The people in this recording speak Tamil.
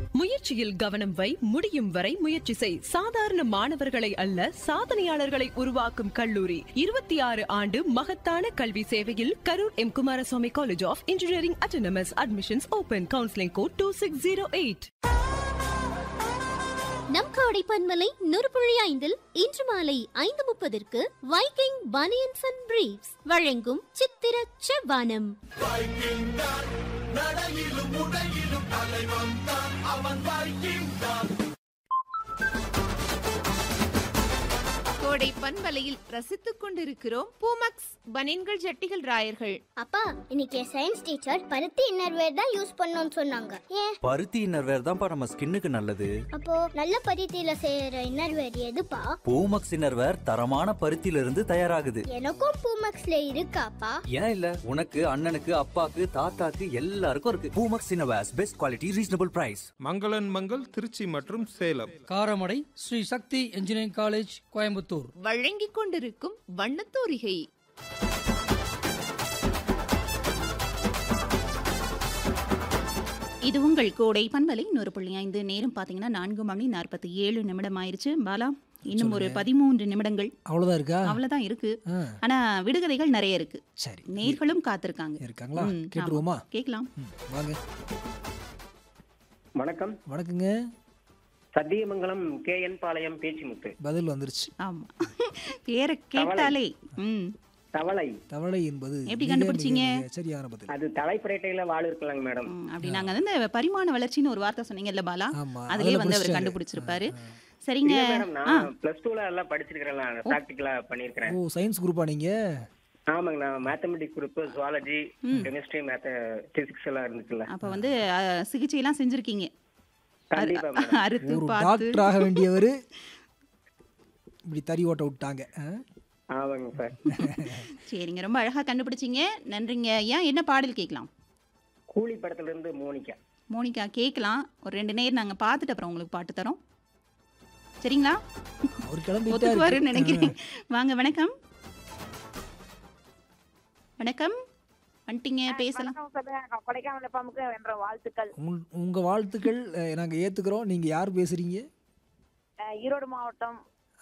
முயற்சியில் கவனம் வை முடியும் வரை முயற்சி செய் சாதாரண மாணவர்களை அல்ல சாதனையாளர்களை உருவாக்கும் கல்லூரி இருபத்தி ஆறு ஆண்டு மகத்தான கல்வி சேவையில் Karur M Kumaraswamy college of engineering autonomous admissions open counselling code two six zero eight நம் கோடை பன்மலை நூறுபுழி ஐந்தில் இன்று மாலை ஐந்து முப்பதற்கு வைக்கிங் பனியன்ஸ் அண்ட் பிரீவ்ஸ் வழங்கும் சித்திர செவ்வானம் கோடை பண்பலையில் ரசித்துக் கொண்டிருக்கிறோம் பூமக்ஸ் பனின்கள் ஜட்டிகள் ராயர்கள் அப்பா இன்னைக்கு சயின்ஸ் டீச்சர் பருத்தி இன்னர்வேர் தான் யூஸ் பண்ணணும்னு சொன்னாங்க ஏன் பருத்தி இன்னர்வேர் தான்ப்பா நம்ம ஸ்கின்னுக்கு நல்லது அப்போ நல்ல பருத்தியில செய்யற இன்னர்வேர் எதுப்பா பூமக்ஸ் இன்னர்வேர் தரமான பருத்தியில இருந்து தயாராகுது எனக்கும் பூமக்ஸ்ல இருக்காப்பா ஏன் இல்ல உனக்கு அண்ணனுக்கு அப்பாக்கு தாத்தாக்கு எல்லாருக்கும் இருக்கு Poomex innerwears best quality reasonable price Mangalan Mangal Trichy மற்றும் சேலம் காரமடை ஸ்ரீ சக்தி இன்ஜினியரிங் காலேஜ் கோயம்புத்தூர் வழங்கிக் கொண்டிருக்கும் வண்ணத்தோரிகை இது உங்கள் கோடை பண்பலை நூறு புள்ளி ஐந்து நேரம் பார்த்தீங்கன்னா நான்கு மணி நாற்பத்தி ஏழு நிமிடம் ஆயிருச்சு பாலா இன்னும் ஒரு பதிமூன்று நிமிடங்கள் அவ்வளோதான் இருக்கா அவ்வளவுதான் இருக்கு ஆ, ஆனா விடுகதைகள் நிறைய இருக்கு சரி நேர்களும் காத்திருக்காங்க இருக்காங்களா ம், கேட்டுருவோமா ஆமா. கேட்கலாம் ம், வாங்க வணக்கம் வணக்கங்க சத்தியமங்கலம் கே என் பாளையம் பேச்சிமுத்து பதில் வந்துருச்சு ஆமா பேரை கேட்டாலே ம் தவளை தவளை என்பது எப்படி மிக, கண்டுபிடிச்சீங்க? மிக, மிக சரியான பதில் அது தலைப்பரட்டையில வால் இருக்கலாங்க மேடம் ம், அப்படி நாங்க வந்து இந்த பரிமாண வளர்ச்சின்னு ஒரு வார்த்தை சொன்னீங்கல்ல பாலா ஆமா அதுலயே அதுல வந்து அவர் பிடிச்சிட்டாரு. கண்டுபிடிச்சிருப்பாரு சரிங்க இல்ல மேடம் ஆ நான் பிளஸ் டூல எல்லாம் படிச்சிருக்கிறேன் ப்ராக்டிக்கலா பண்ணிருக்கிறேன் ஓ சயின்ஸ் குரூப்பா நீங்க ஆமாங்க நான் mathematics group zoology chemistry math physics எல்லாம் இருந்துச்சுல்ல அப்ப வந்து அஹ், சிகிச்சை எல்லாம் செஞ்சிருக்கீங்க கண்டிப்பா மேடம் அறுத்து ஒரு பார்த்து டாக்டர் ஆக வேண்டியவர் இப்படி தறி ஓட்ட விட்டாங்க ஆ? ஆமாங்க சார் சரிங்க ரொம்ப அழகா கண்டுபிடிச்சீங்க நன்றிங்க ஏன் என்ன பாடல் கேட்கலாம் கூலி படத்துல இருந்து மோனிகா மோனிகா கேட்கலாம் ஒரு ரெண்டு நேரம் நாங்க பார்த்துட்டு அப்புறம் உங்களுக்கு பாட்டு தரோம் சரிங்களா அவர் கிளம்பிட்டாரு ஒத்துக்குவாருன்னு நினைக்கிறேன் வாங்க வணக்கம் வணக்கம் வந்துட்டீங்க பேசலாம் கொடைக்கானல் பாம்புக்கு என்ற வாழ்த்துக்கள் உங்க- உங்க வாழ்த்துக்கள் அஹ், நாங்க ஏத்துக்கிறோம் நீங்க யார் பேசுறீங்க அஹ் ஈரோடு மாவட்டம்